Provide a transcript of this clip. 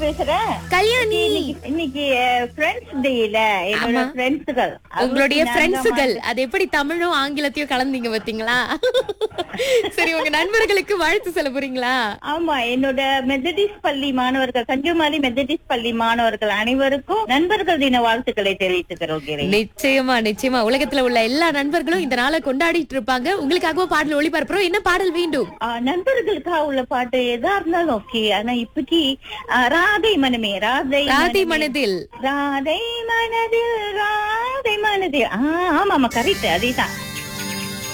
பேசுறேன் கல்யாணி இன்னைக்கு ஃப்ரெண்ட்ஸ் டேல என்னோட ஆமா. ஃப்ரெண்ட்ஸுகள் உங்களுடைய ஃப்ரெண்ட்ஸுகள் அது எப்படி தமிழும் ஆங்கிலத்தையும் கலந்தீங்க பாத்தீங்களா சரி உங்க நண்பர்களுக்கு வாழ்த்து சொல்ல போறீங்களா ஆமா என்னோட மெத்தடிஸ்ட் பள்ளி மாணவர்கள் கன்னியாகுமரி மெத்தடிஸ்ட் பள்ளி மாணவர்கள் அனைவருக்கும் நண்பர்கள் தின வாழ்த்துக்களை தெரிவித்துக் கொள்கிறேன் நிச்சயமா நிச்சயமா உலகத்துல உள்ள எல்லா நண்பர்களும் இந்த நாளை கொண்டாடிட்டு இருப்பாங்க உங்களுக்காகவும் பாடல் ஒளிபரப்புறோம் என்ன பாடல் வேண்டும் ஆ, நண்பர்களுக்காக உள்ள பாட்டு எதா இருந்தாலும் ஓகே ஆனா இப்படி ஆ, ராதை மனமே ராதை ராதை மனமே. மனதில் ராதை மனதில் ராதை மனதில் ஆ, ஆமா ஆமா கரெக்ட் அதேதான்